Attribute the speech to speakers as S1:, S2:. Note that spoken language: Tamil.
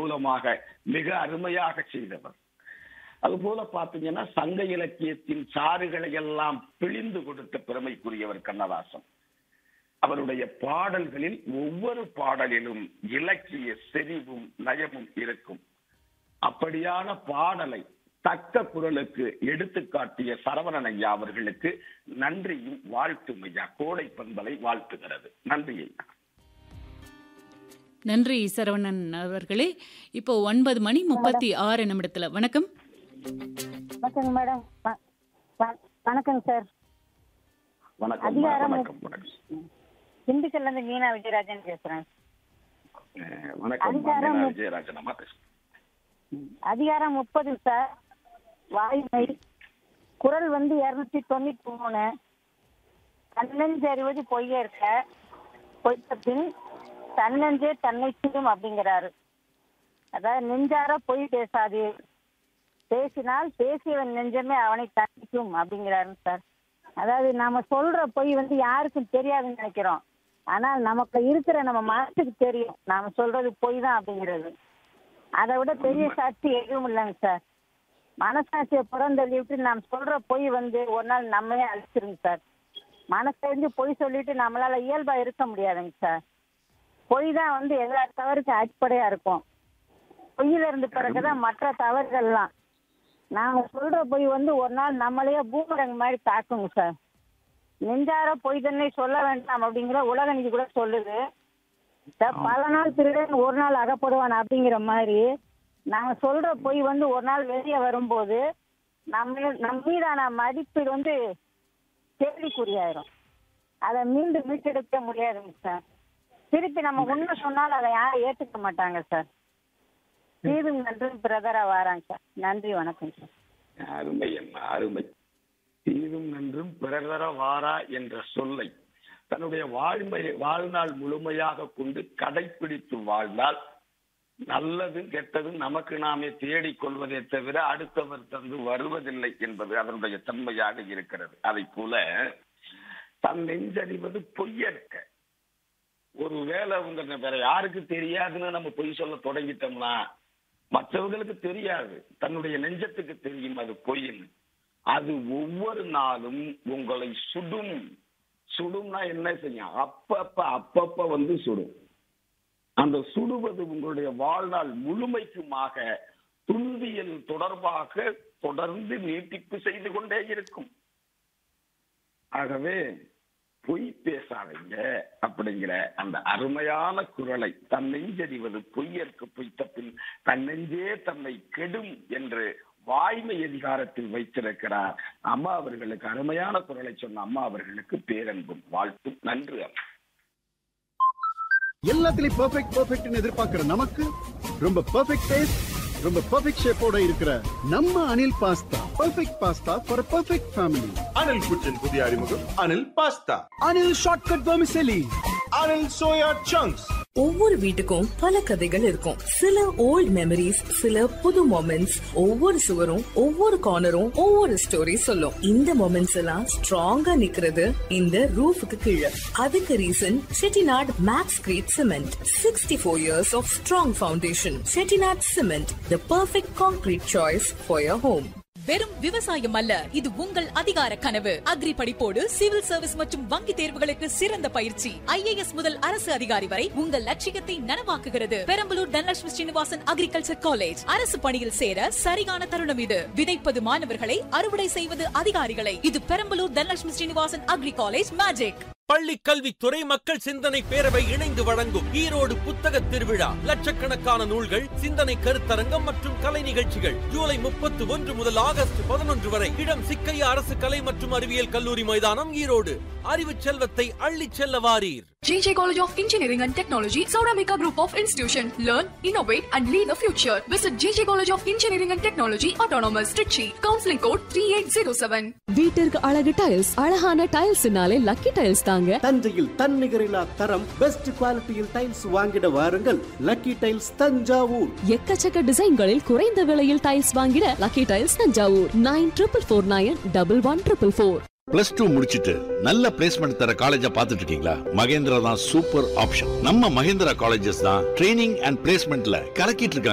S1: மூலமாக மிக அருமையாக செய்தவர் அதுபோல பாத்தீங்கன்னா சங்க இலக்கியத்தின் சாறுகளை எல்லாம் பிழிந்து கொடுத்த பெருமைக்குரியவர் கண்ணதாசன் அவருடைய பாடல்களில் ஒவ்வொரு பாடலிலும் இலக்கிய செறிவும் நயமும் இருக்கும் அப்படியான பாடலை தக்க குரலுக்கு எடுத்துக்காட்டிய சரவணன் ஐயா அவர்களுக்கு நன்றியும் வாழ்த்தும் ஐயா கோடை பண்பலை வாழ்த்துகிறது நன்றி ஐயா
S2: நன்றி சரவணன் அவர்களே இப்போ ஒன்பது மணி முப்பத்தி ஆறு நிமிடத்துல வணக்கம்
S3: வணக்கங்க மேடம் வ- வ- வணக்கங்க சார்
S1: வணக்கம்
S3: அதிகாரம்
S1: வணக்கம் வணக்கம்
S3: திண்டுக்கல்ல இருந்து மீனா விஜயராஜன் பேசுறேன்
S1: அஹ் வணக்கம்
S3: அதிகாரம்
S1: மீனா விஜயராஜன் அம்மா பேசுறேன்
S3: அதிகாரம் முப்பது சார் வாய்மை குரல் வந்து இருநூத்தி தொண்ணூத்தி மூணு தன்னஞ்சு அறிவது பொய்ய இருக்க பொய்த்த பின் தன்னஞ்சே தன்னை சுடும் அப்படிங்கிறாரு அதாவது நெஞ்சார பொய் பேசாதே பேசினால் பேசியவன் நெஞ்சமே அவனை தண்டிக்கும் அப்படிங்கிறாரு சார் அதாவது நாம சொல்ற பொய் வந்து யாருக்கும் தெரியாதுன்னு நினைக்கிறோம் ஆனால் நமக்கு இருக்கிற நம்ம மனசுக்கு தெரியும் நாம சொல்றது பொய் தான் அப்படிங்கிறது அதை விட பெரிய சாட்சி எதுவும் இல்லைங்க சார் மனசாட்சியை புறந்தள்ளி விட்டு நாம் சொல்ற பொய் வந்து ஒரு நாள் நம்மளே அழிச்சிருங்க சார் மனசறிஞ்சு பொய் சொல்லிட்டு நம்மளால இயல்பா இருக்க முடியாதுங்க சார் பொய் தான் வந்து எல்லா தவறுக்கும் அடிப்படையா இருக்கும் பொய்யில இருந்து பிறகுதான் மற்ற தவறுகள்லாம் நாங்க சொல்ற பொய் வந்து ஒரு நாள் நம்மளையே பூமரங்க மாதிரி தாக்குங்க சார் நெஞ்சார பொய் தன்னை சொல்ல வேண்டாம் அப்படிங்கிற உலக நீதி கூட சொல்லுது சார், பல நாள் திருடன் ஒரு நாள் அகப்படுவான் அப்படிங்கிற மாதிரி நாங்க சொல்ற பொய் வந்து ஒரு நாள் வெளியே வரும்போது நம்ம நம் மீதான மதிப்பீடு வந்து கேள்விக்குறியாயிரும் அதை மீண்டும் மீட்டெடுக்க முடியாதுங்க சார் திருப்பி நம்ம உண்மை சொன்னால் அதை யாரும் ஏத்துக்க மாட்டாங்க சார் தீதும் நன்றும் பிரதரா வாராங்க சார் நன்றி வணக்கம் சார்
S1: அருமை அம்மா அருமை தீதும் நன்றும் பிறர்தர வாரா என்ற சொல்லை தன்னுடைய வாழ்மை வாழ்நாள் முழுமையாக கொண்டு கடைப்பிடித்து வாழ்ந்தால் நல்லதும் கெட்டதும் நமக்கு நாமே தேடிக் கொள்வதை தவிர அடுத்தவர் தந்து வருவதில்லை என்பது அதனுடைய தன்மையாக இருக்கிறது அதை போல தன் நெஞ்சறிவது பொய்யற்க ஒருவேளை உங்க வேற யாருக்கு தெரியாதுன்னு நம்ம பொய் சொல்ல தொடங்கிட்டோம்னா மற்றவர்களுக்கு தெரியாது தன்னுடைய நெஞ்சத்துக்கு தெரியும் அது பொய்ன்னு அது ஒவ்வொரு நாளும் உங்களை சுடும் சுடும்னா என்ன செய்யும் அப்பப்ப அப்பப்ப வந்து சுடும் அந்த சுடுவது உங்களுடைய வாழ்நாள் முழுமைக்குமாக துன்பியல் தொடர்பாக தொடர்ந்து நீட்டிப்பு செய்து கொண்டே இருக்கும் ஆகவே பொய் பேசாதீங்க அப்படிங்கிற அந்த அருமையான குரலை தன் நெஞ்சறிவது பொய்யற்கு பொய்த்த பின் தன் நெஞ்சே தன்னை கெடும் என்று வாய்மை அதிகாரத்தில் வைத்திருக்கிறார் அம்மா அவர்களுக்கு அருமையான குரலை சொன்ன அம்மா அவர்களுக்கு பேரன்பும் வாழ்த்தும் நன்று அம்மா
S4: எல்லாத்துலயும் பெர்ஃபெக்ட் பெர்ஃபெக்ட்னு எதிர்பார்க்கிற நமக்கு ரொம்ப பெர்ஃபெக்ட் டேஸ்ட் ரொம்ப பெர்ஃபெக்ட் ஷேப்போட இருக்கிற நம்ம Anil pasta perfect pasta for perfect family
S5: Anil kitchen புதிய அறிமுகம் Anil pasta
S4: Anil shortcut vermicelli
S5: Anil soya chunks
S6: ஒவ்வொரு வீட்டுக்கும் பல கதைகள் இருக்கும் சில ஓல்ட் மெமரிஸ் சில புது மொமெண்ட்ஸ் ஒவ்வொரு சுவரும் ஒவ்வொரு கார்னரும் ஒவ்வொரு ஸ்டோரி சொல்லும் இந்த மொமெண்ட்ஸ் எல்லாம் ஸ்ட்ராங்கா நிக்கிறது இந்த ரூஃபுக்கு கீழே அதுக்கு reason Chettinad makes great cement sixty four years of strong foundation Chettinad cement the perfect concrete choice for your home
S7: வெறும் விவசாயம் அல்ல இது உங்கள் அதிகார கனவு அக்ரி படிப்போடு சிவில் சர்வீஸ் மற்றும் வங்கி தேர்வுகளுக்கு சிறந்த பயிற்சி ஐஏஎஸ் முதல் அரசு அதிகாரி வரை உங்கள் லட்சியத்தை நனவாக்குகிறது பெரம்பலூர் தனலட்சுமி ஸ்ரீனிவாசன் அக்ரிகல்ச்சர் காலேஜ் அரசு பணியில் சேர சரியான தருணம் இது விதைப்பது மாணவர்களை அறுவடை செய்வது அதிகாரிகளை இது Perambalur Dhanalakshmi Srinivasan agri college magic
S8: பள்ளி கல்வித்துறை மக்கள் சிந்தனை பேரவை இணைந்து வழங்கும் ஈரோடு புத்தக திருவிழா லட்சக்கணக்கான நூல்கள் சிந்தனை கருத்தரங்கம் மற்றும் கலை நிகழ்ச்சிகள் ஜூலை முப்பத்தி ஒன்று முதல் ஆகஸ்ட் பதினொன்று வரை இடம் சிக்கையா அரசு கலை மற்றும் அறிவியல் கல்லூரி மைதானம் ஈரோடு அறிவு செல்வத்தை அள்ளிச் செல்ல வாரீர்
S9: JJ College of Engineering and Technology, Sauramika Group of Institution. Learn, innovate, and lead the future. Visit JJ College of Engineering and Technology, Autonomous, Trichy. Counseling code 3807.
S10: வீட்டிற்கு அழகு டைல்ஸ் அழகான டைல்ஸ்னாலே லக்கி டைல்ஸ் தாங்க
S11: தஞ்சையில் தன்னிகரில்லா தரம் பெஸ்ட் குவாலிட்டியில் டைல்ஸ் வாங்கிட வாருங்கள் லக்கி டைல்ஸ் தஞ்சாவூர்
S10: எக்கச்சக்க டிசைன்களில் குறைந்த விலையில் டைல்ஸ் வாங்கிட lucky tiles Thanjavur nine triple four nine double one triple four
S12: plus two முடிச்சிட்டு நல்ல பிளேஸ்மெண்ட் தர காலேஜ பாத்துட்டு இருக்கீங்களா மகேந்திரா தான் சூப்பர் ஆப்ஷன் நம்ம மகேந்திரா காலேஜஸ் தான் ட்ரைனிங் அண்ட் பிளேஸ்மெண்ட்ல கலக்கிட்டு இருக்காங்க